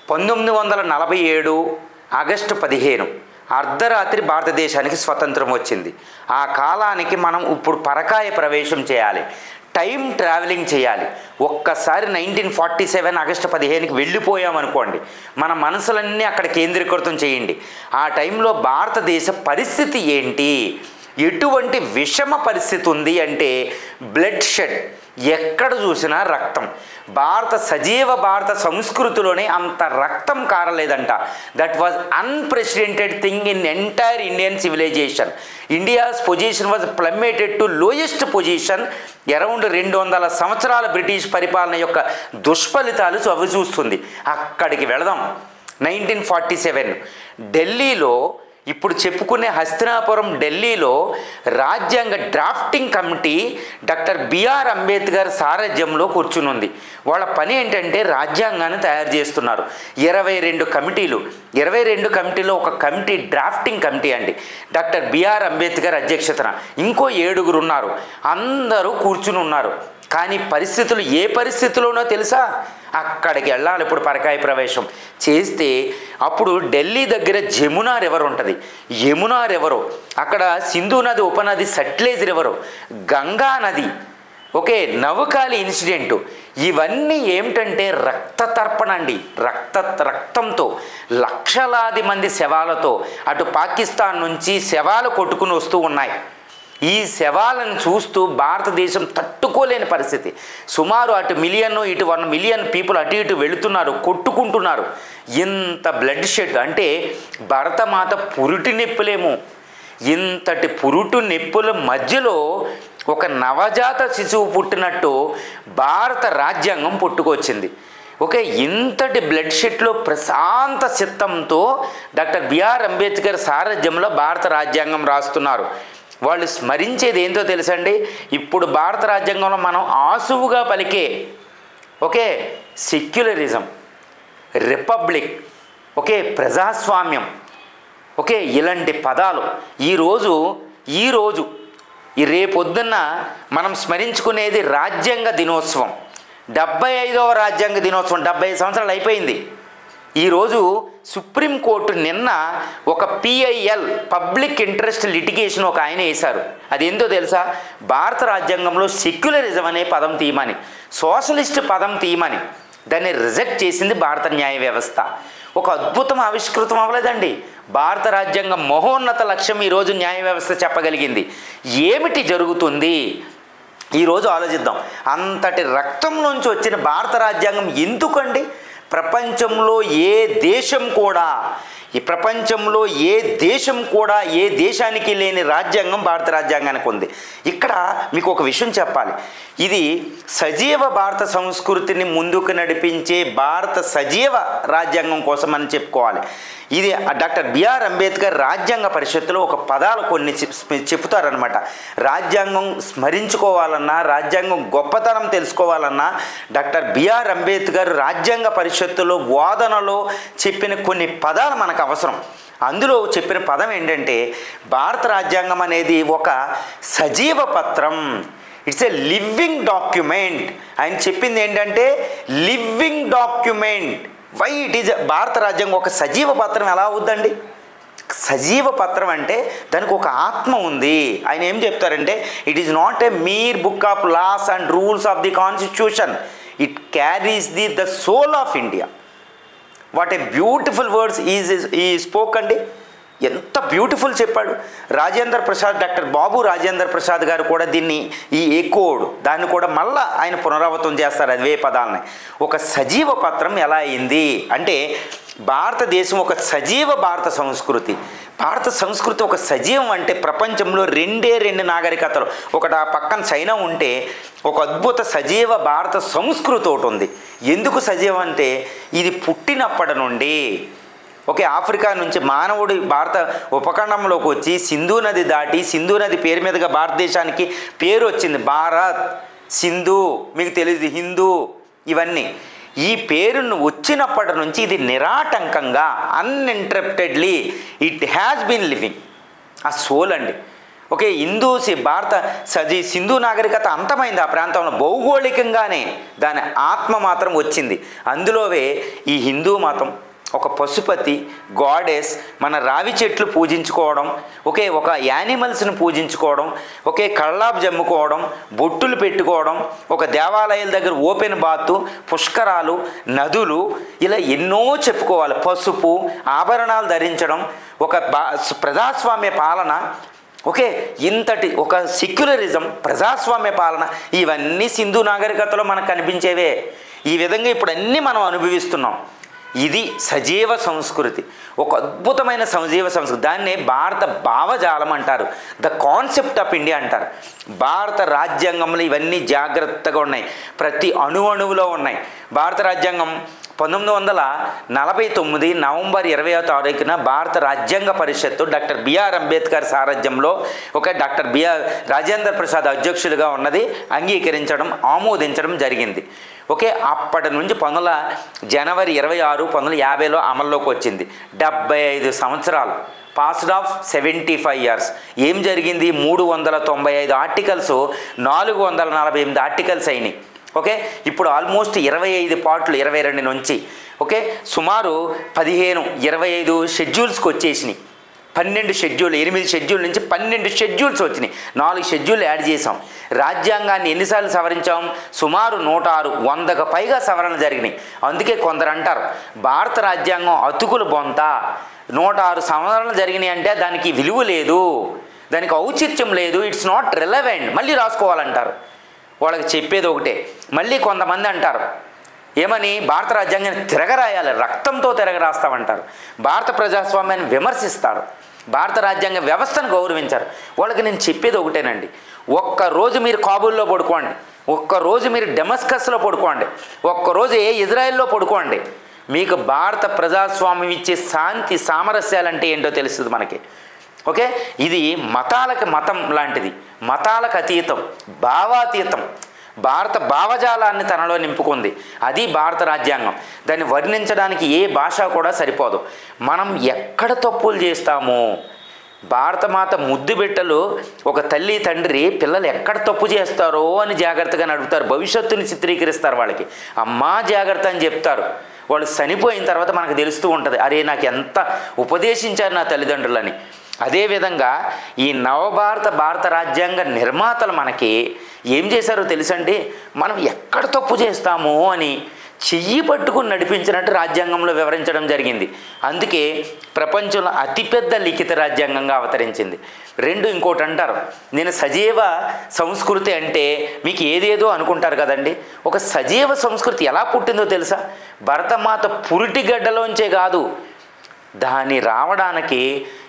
పంతొమ్మిది వందల నలభై ఏడు ఆగస్టు పదిహేను అర్ధరాత్రి భారతదేశానికి స్వతంత్రం వచ్చింది ఆ కాలానికి మనం ఇప్పుడు పరకాయ ప్రవేశం చేయాలి టైం ట్రావెలింగ్ చేయాలి ఒక్కసారి నైన్టీన్ ఫార్టీ సెవెన్ ఆగస్టు పదిహేనుకి వెళ్ళిపోయామనుకోండి మన మనసులన్నీ అక్కడ కేంద్రీకృతం చేయండి ఆ టైంలో భారతదేశ పరిస్థితి ఏంటి ఎటువంటి విషమ పరిస్థితి ఉంది అంటే బ్లడ్ షెడ్ ఎక్కడ చూసినా రక్తం భారత సజీవ భారత సంస్కృతిలోనే అంత రక్తం కారలేదంట that was unprecedented thing in entire Indian civilization India's position was plummeted to lowest position around రెండు వందల సంవత్సరాల బ్రిటిష్ పరిపాలన యొక్క దుష్ఫలితాలు అవి చూస్తుంది అక్కడికి వెళదాం నైన్టీన్ ఫార్టీ సెవెన్ ఢిల్లీలో ఇప్పుడు చెప్పుకునే హస్తినాపురం ఢిల్లీలో రాజ్యాంగ drafting committee doctor BR Ambedkar సారథ్యంలో కూర్చునుంది వాళ్ళ పని ఏంటంటే రాజ్యాంగాన్ని తయారు చేస్తున్నారు ఇరవై రెండు కమిటీలు ఇరవై రెండు కమిటీలో ఒక కమిటీ డ్రాఫ్టింగ్ కమిటీ అండి డాక్టర్ బిఆర్ అంబేద్కర్ అధ్యక్షతన ఇంకో ఏడుగురు ఉన్నారు అందరూ కూర్చుని ఉన్నారు కానీ పరిస్థితులు ఏ పరిస్థితిలోనో తెలుసా అక్కడికి వెళ్ళాలి ఇప్పుడు పరకాయ ప్రవేశం చేస్తే అప్పుడు ఢిల్లీ దగ్గర జమునా రివర్ ఉంటుంది యమునా రివరు అక్కడ సింధు నది ఉపనది సట్లేజ్ రివరు గంగా నది ఓకే నవకాలి ఇన్సిడెంటు ఇవన్నీ ఏమిటంటే రక్త తర్పణ అండి రక్త రక్తంతో లక్షలాది మంది శవాలతో అటు పాకిస్తాన్ నుంచి శవాలు కొట్టుకుని వస్తూ ఉన్నాయి ఈ శవాలను చూస్తూ భారతదేశం తట్టుకోలేని పరిస్థితి సుమారు అటు మిలియన్ ఇటు వన్ మిలియన్ పీపుల్ అటు ఇటు వెళుతున్నారు కొట్టుకుంటున్నారు ఇంత బ్లడ్ షెడ్ అంటే భరతమాత పురుటి నొప్పులేమో ఇంతటి పురుటు నొప్పుల మధ్యలో ఒక నవజాత శిశువు పుట్టినట్టు భారత రాజ్యాంగం పుట్టుకొచ్చింది ఓకే ఇంతటి బ్లడ్ షెట్లో ప్రశాంత చిత్తంతో డాక్టర్ బిఆర్ అంబేద్కర్ సారథ్యంలో భారత రాజ్యాంగం రాస్తున్నారు వాళ్ళు స్మరించేది ఏంటో తెలుసండి ఇప్పుడు భారత రాజ్యాంగంలో మనం ఆసువుగా పలికే ఓకే సెక్యులరిజం రిపబ్లిక్ ఓకే ప్రజాస్వామ్యం ఓకే ఇలాంటి పదాలు ఈరోజు ఈరోజు ఈ రేపొద్దున్న మనం స్మరించుకునేది రాజ్యాంగ దినోత్సవం డెబ్బై ఐదవ రాజ్యాంగ దినోత్సవం డెబ్బై ఐదు సంవత్సరాలు అయిపోయింది ఈరోజు సుప్రీంకోర్టు నిన్న ఒక పిఐఎల్ పబ్లిక్ ఇంట్రెస్ట్ లిటిగేషన్ ఒక ఆయన వేశారు అది ఏందో తెలుసా భారత రాజ్యాంగంలో సెక్యులరిజం అనే పదం తీయమని సోషలిస్ట్ పదం తీయమని దాన్ని రిజెక్ట్ చేసింది భారత న్యాయ వ్యవస్థ ఒక అద్భుతం ఆవిష్కృతం అవ్వలేదండి భారత రాజ్యాంగం మహోన్నత లక్ష్యం ఈరోజు న్యాయ వ్యవస్థ చెప్పగలిగింది ఏమిటి జరుగుతుంది ఈరోజు ఆలోచిద్దాం అంతటి రక్తం నుంచి వచ్చిన భారత రాజ్యాంగం ఎందుకండి ప్రపంచంలో ఏ దేశం కూడా ఈ ప్రపంచంలో ఏ దేశం కూడా ఏ దేశానికి లేని రాజ్యాంగం భారత రాజ్యాంగానికి ఉంది ఇక్కడ మీకు ఒక విషయం చెప్పాలి ఇది సజీవ భారత సంస్కృతిని ముందుకు నడిపించే భారత సజీవ రాజ్యాంగం కోసం అని చెప్పుకోవాలి ఇది డాక్టర్ బిఆర్ అంబేద్కర్ రాజ్యాంగ పరిషత్తులో ఒక పదాలు కొన్ని చెప్- చెప్తారనమాట రాజ్యాంగం స్మరించుకోవాలన్నా రాజ్యాంగం గొప్పతనం తెలుసుకోవాలన్నా డాక్టర్ బిఆర్ అంబేద్కర్ రాజ్యాంగ పరిషత్తులో వాదనలో చెప్పిన కొన్ని పదాలు మనకు అవసరం అందులో చెప్పిన పదం ఏంటంటే భారత రాజ్యాంగం అనేది ఒక సజీవ పత్రం ఇట్స్ ఏ లివింగ్ డాక్యుమెంట్ ఆయన చెప్పింది ఏంటంటే living document why it is భారత రాజ్యాంగం ఒక సజీవ పత్రం ఎలా అవుద్దండి సజీవ పత్రం అంటే దానికి ఒక ఆత్మ ఉంది ఆయన ఏం చెప్తారంటే it is not a mere book of laws and rules of the constitution it carries the the soul of India what a beautiful words is he spoke అండి ఎంత బ్యూటిఫుల్ చెప్పాడు రాజేంద్ర ప్రసాద్ డాక్టర్ బాబు రాజేంద్ర ప్రసాద్ గారు కూడా దీన్ని ఈ ఎకోడ్ దాన్ని కూడా మళ్ళా ఆయన పునరావృతం చేస్తారు అదే పదాలని ఒక సజీవ పత్రం ఎలా అయింది అంటే భారతదేశం ఒక సజీవ భారత సంస్కృతి భారత సంస్కృతి ఒక సజీవం అంటే ప్రపంచంలో రెండే రెండు నాగరికతలు ఒకటి ఆ పక్కన చైనా ఉంటే ఒక అద్భుత సజీవ భారత సంస్కృతి ఒకటి ఉంది ఎందుకు సజీవం అంటే ఇది పుట్టినప్పటి నుండి ఓకే ఆఫ్రికా నుంచి మానవుడు భారత ఉపఖండంలోకి వచ్చి సింధు నది దాటి సింధు నది పేరు మీదుగా భారతదేశానికి పేరు వచ్చింది భారత్ సింధు మీకు తెలియదు హిందూ ఇవన్నీ ఈ పేరును వచ్చినప్పటి నుంచి ఇది నిరాటంకంగా uninterruptedly it has been living a soul అండి ఓకే హిందూ సి- భారత సజీ సింధు నాగరికత అంతమైంది ఆ ప్రాంతంలో భౌగోళికంగానే దాని ఆత్మ మాత్రం వచ్చింది అందులోవే ఈ హిందూ మతం ఒక పశుపతి గాడెస్ మన రావి చెట్లు పూజించుకోవడం ఒకే ఒక యానిమల్స్ని పూజించుకోవడం ఒకే కళ్ళాపు జమ్ముకోవడం బొట్టులు పెట్టుకోవడం ఒక దేవాలయాల దగ్గర ఓపెన్ బాత్ పుష్కరాలు నదులు ఇలా ఎన్నో చెప్పుకోవాలి పసుపు ఆభరణాలు ధరించడం ఒక బా ప్రజాస్వామ్య పాలన ఓకే ఇంతటి ఒక సెక్యులరిజం ప్రజాస్వామ్య పాలన ఇవన్నీ సింధు నాగరికతలో మనకు కనిపించేవే ఈ విధంగా ఇప్పుడు అన్నీ మనం అనుభవిస్తున్నాం ఇది సజీవ సంస్కృతి ఒక అద్భుతమైన సజీవ సంస్కృతి దాన్నే భారత భావజాలం అంటారు ద కాన్సెప్ట్ ఆఫ్ ఇండియా అంటారు భారత రాజ్యాంగంలో ఇవన్నీ జాగ్రత్తగా ఉన్నాయి ప్రతి అణువణువులో ఉన్నాయి భారత రాజ్యాంగం పంతొమ్మిది వందల నలభై తొమ్మిది నవంబర్ ఇరవై తారీఖున భారత రాజ్యాంగ పరిషత్తు డాక్టర్ బిఆర్ అంబేద్కర్ సారథ్యంలో ఒక డాక్టర్ బిఆర్ రాజేంద్ర ప్రసాద్ అధ్యక్షులుగా ఉన్నది అంగీకరించడం ఆమోదించడం జరిగింది ఓకే అప్పటి నుంచి పంతొమ్మిది వందల జనవరి ఇరవై ఆరు పంతొమ్మిది వందల యాభైలో అమల్లోకి వచ్చింది డెబ్బై ఐదు సంవత్సరాలు passed of seventy five years ఏం జరిగింది మూడు వందల తొంభై ఐదు ఆర్టికల్స్ నాలుగు వందల నలభై ఎనిమిది ఆర్టికల్స్ అయినాయి ఓకే ఇప్పుడు ఆల్మోస్ట్ ఇరవై ఐదు పార్ట్లు ఇరవై రెండు నుంచి ఓకే సుమారు పదిహేను ఇరవై ఐదు షెడ్యూల్స్కి వచ్చేసినాయి పన్నెండు షెడ్యూల్ ఎనిమిది షెడ్యూల్ నుంచి పన్నెండు షెడ్యూల్స్ వచ్చినాయి నాలుగు షెడ్యూల్ యాడ్ చేసాం రాజ్యాంగాన్ని ఎన్నిసార్లు సవరించాం సుమారు నూట ఆరు వందకు పైగా సవరణలు జరిగినాయి అందుకే కొందరు అంటారు భారత రాజ్యాంగం అతుకులు బొంత నూట ఆరు సవరణలు జరిగినాయి అంటే దానికి విలువ లేదు దానికి ఔచిత్యం లేదు ఇట్స్ నాట్ రిలవెంట్ మళ్ళీ రాసుకోవాలంటారు వాళ్ళకి చెప్పేది ఒకటే మళ్ళీ కొంతమంది అంటారు ఏమని భారత రాజ్యాంగాన్ని తిరగరాయాలి రక్తంతో తిరగరాస్తామంటారు భారత ప్రజాస్వామ్యాన్ని విమర్శిస్తారు భారత రాజ్యాంగ వ్యవస్థను గౌరవించారు వాళ్ళకి నేను చెప్పేది ఒకటేనండి ఒక్కరోజు మీరు కాబూల్లో పడుకోండి ఒక్కరోజు మీరు డెమస్కస్లో పడుకోండి ఒక్కరోజు ఏ ఇజ్రాయెల్లో పడుకోండి మీకు భారత ప్రజాస్వామ్యం ఇచ్చే శాంతి సామరస్యాలంటే ఏంటో తెలుస్తుంది మనకి ఓకే ఇది మతాలకు మతం లాంటిది మతాలకు అతీతం భావాతీతం భారత భావజాలాన్ని తనలో నింపుకుంది అది భారత రాజ్యాంగం దాన్ని వర్ణించడానికి ఏ భాష కూడా సరిపోదు మనం ఎక్కడ తప్పులు చేస్తాము భారతమాత ముద్దు బిడ్డలు ఒక తల్లి తండ్రి పిల్లలు ఎక్కడ తప్పు చేస్తారో అని జాగ్రత్తగా నడుపుతారు భవిష్యత్తుని చిత్రీకరిస్తారు వాళ్ళకి అమ్మా జాగ్రత్త అని చెప్తారు వాళ్ళు చనిపోయిన తర్వాత మనకు తెలుస్తూ ఉంటుంది అరే నాకు ఎంత ఉపదేశించారు నా తల్లిదండ్రులని అదేవిధంగా ఈ నవభారత భారత రాజ్యాంగ నిర్మాతలు మనకి ఏం చేశారో తెలుసండి మనం ఎక్కడ తప్పు చేస్తామో అని చెయ్యి పట్టుకుని నడిపించినట్టు రాజ్యాంగంలో వివరించడం జరిగింది అందుకే ప్రపంచంలో అతిపెద్ద లిఖిత రాజ్యాంగంగా అవతరించింది రెండు ఇంకోటి అంటారు నేను సజీవ సంస్కృతి అంటే మీకు ఏదేదో అనుకుంటారు కదండి ఒక సజీవ సంస్కృతి ఎలా పుట్టిందో తెలుసా భరతమాత పురిటిగడ్డలోంచే కాదు దాని రావడానికి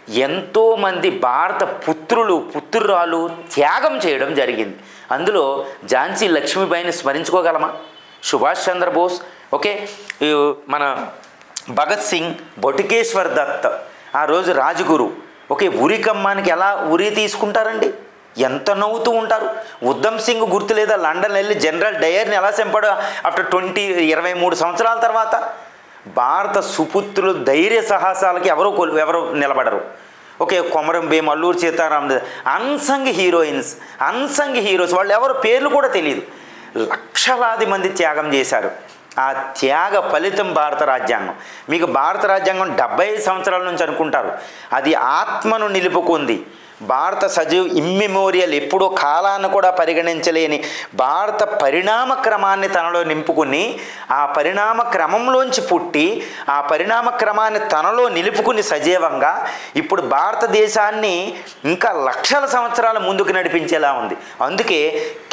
ఎంతోమంది భారత పుత్రులు పుత్రురాలు త్యాగం చేయడం జరిగింది అందులో ఝాన్సీ లక్ష్మీబాయిని స్మరించుకోగలమా సుభాష్ చంద్రబోస్ ఓకే ఈ మన భగత్ సింగ్ బొటికేశ్వర్ దత్ ఆ రోజు రాజగురు ఓకే ఉరి కమ్మానికి ఎలా ఉరి తీసుకుంటారండి ఎంత నవ్వుతూ ఉంటారు ఉద్దమ్ సింగ్ గుర్తు లేదా లండన్ వెళ్ళి జనరల్ డయర్ని ఎలా చంపాడు ఆఫ్టర్ ట్వంటీ ఇరవై మూడు సంవత్సరాల తర్వాత భారత సుపుత్రులు ధైర్య సాహసాలకి ఎవరు కొలు ఎవరు నిలబడరు okay Komaram Bheem Alluri Sitaram unsung heroines unsung heroes వాళ్ళు ఎవరు పేర్లు కూడా తెలియదు లక్షలాది మంది త్యాగం చేశారు ఆ త్యాగ ఫలితం భారత రాజ్యాంగం మీకు భారత రాజ్యాంగం డెబ్బై ఐదు సంవత్సరాల నుంచి అనుకుంటారు అది ఆత్మను నిలుపుకుంది భారత సజీవ్ ఇమ్మెమోరియల్ ఎప్పుడో కాలాన్ని కూడా పరిగణించలేని భారత పరిణామ క్రమాన్ని తనలో నింపుకుని ఆ పరిణామ క్రమంలోంచి పుట్టి ఆ పరిణామ క్రమాన్ని తనలో నిలుపుకుని సజీవంగా ఇప్పుడు భారతదేశాన్ని ఇంకా లక్షల సంవత్సరాల ముందుకు నడిపించేలా ఉంది అందుకే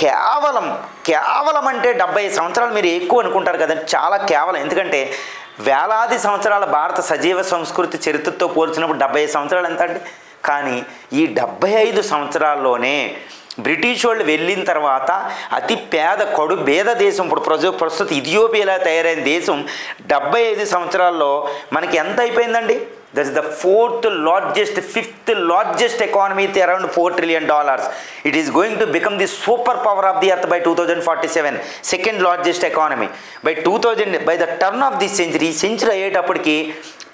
కేవలం కేవలం అంటే డెబ్బై సంవత్సరాలు మీరు ఎక్కువ అనుకుంటారు కదండి చాలా కేవలం ఎందుకంటే వేలాది సంవత్సరాల భారత సజీవ సంస్కృతి చరిత్రతో పోల్చినప్పుడు డెబ్బై సంవత్సరాలు ఎంత అండి కానీ ఈ డెబ్బై ఐదు సంవత్సరాల్లోనే బ్రిటిష్ వాళ్ళు వెళ్ళిన తర్వాత అతి పేద కడు పేద దేశం ఇప్పుడు ప్రజ ప్రస్తుత ఇథియోపియాలా తయారైన దేశం డెబ్బై ఐదు సంవత్సరాల్లో మనకి ఎంత అయిపోయిందండి that is the fourth largest fifth largest economy with around four trillion dollars it is going to become the super power of the earth by two thousand forty seven second largest economy by two thousand by the turn of the century century అయ్యేటప్పటికి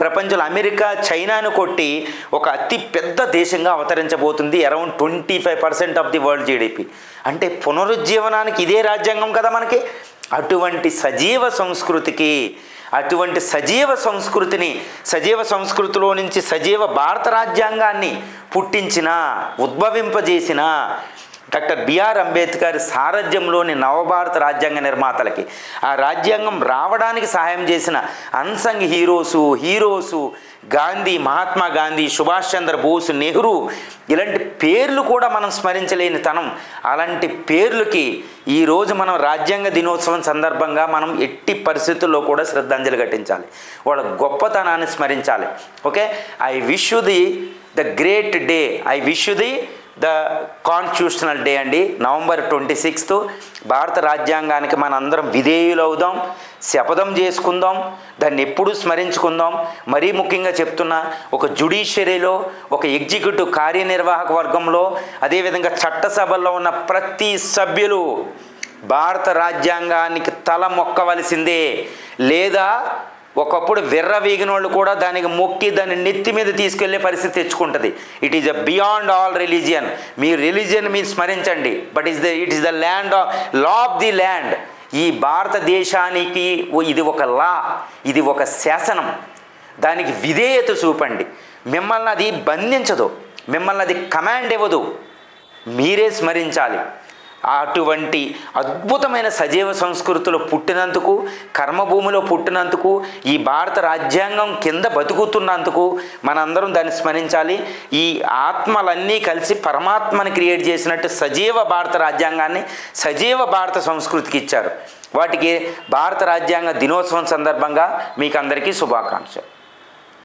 ప్రపంచంలో America చైనాను కొట్టి ఒక అతి పెద్ద దేశంగా అవతరించబోతుంది around twenty five percent of the world GDP అంటే పునరుజ్జీవనానికి ఇదే రాజ్యాంగం కదా మనకి అటువంటి సజీవ సంస్కృతికి అటువంటి సజీవ సంస్కృతిని సజీవ సంస్కృతిలో నుంచి సజీవ భారత రాజ్యాంగాన్ని పుట్టించిన ఉద్భవింపజేసిన డాక్టర్ బిఆర్ అంబేద్కర్ సారథ్యంలోని నవభారత రాజ్యాంగ నిర్మాతలకి ఆ రాజ్యాంగం రావడానికి సహాయం చేసిన unsung heroes heroes Gandhi Mahatma Gandhi Subhash Chandra Bose Nehru ఇలాంటి పేర్లు కూడా మనం స్మరించలేని తనం అలాంటి పేర్లకి ఈరోజు మనం రాజ్యాంగ దినోత్సవం సందర్భంగా మనం ఎట్టి పరిస్థితుల్లో కూడా శ్రద్ధాంజలి ఘటించాలి వాళ్ళ గొప్పతనాన్ని స్మరించాలి okay I wish you the the great day I wish you the the constitutional day అండి నవంబర్ ట్వంటీ సిక్స్త్ భారత రాజ్యాంగానికి మనందరం విధేయులు అవుదాం శపథం చేసుకుందాం దాన్ని ఎప్పుడూ స్మరించుకుందాం మరీ ముఖ్యంగా చెప్తున్నా ఒక జుడిషియరీలో ఒక ఎగ్జిక్యూటివ్ కార్యనిర్వాహక వర్గంలో అదేవిధంగా చట్టసభల్లో ఉన్న ప్రతి సభ్యులు భారత రాజ్యాంగానికి తల మొక్కవలసిందే లేదా ఒకప్పుడు విర్ర వీగిన వాళ్ళు కూడా దానికి మొక్కి దాన్ని నెత్తి మీద తీసుకెళ్లే పరిస్థితి తెచ్చుకుంటుంది it is a beyond all religion మీ రిలీజియన్ మీరు స్మరించండి but is the it is the land of law of the land ఈ భారతదేశానికి ఓ- ఇది ఒక లా ఇది ఒక శాసనం దానికి విధేయత చూపండి మిమ్మల్ని అది బంధించదు మిమ్మల్ని అది కమాండ్ ఇవ్వదు మీరే స్మరించాలి అటువంటి అద్భుతమైన సజీవ సంస్కృతిలో పుట్టినందుకు కర్మభూమిలో పుట్టినందుకు ఈ భారత రాజ్యాంగం కింద బతుకుతున్నందుకు మనందరం దాన్ని స్మరించాలి ఈ ఆత్మలన్నీ కలిసి పరమాత్మని క్రియేట్ చేసినట్టు సజీవ భారత రాజ్యాంగాన్ని సజీవ భారత సంస్కృతికి ఇచ్చారు వాటికి భారత రాజ్యాంగ దినోత్సవం సందర్భంగా మీకు అందరికీ శుభాకాంక్షలు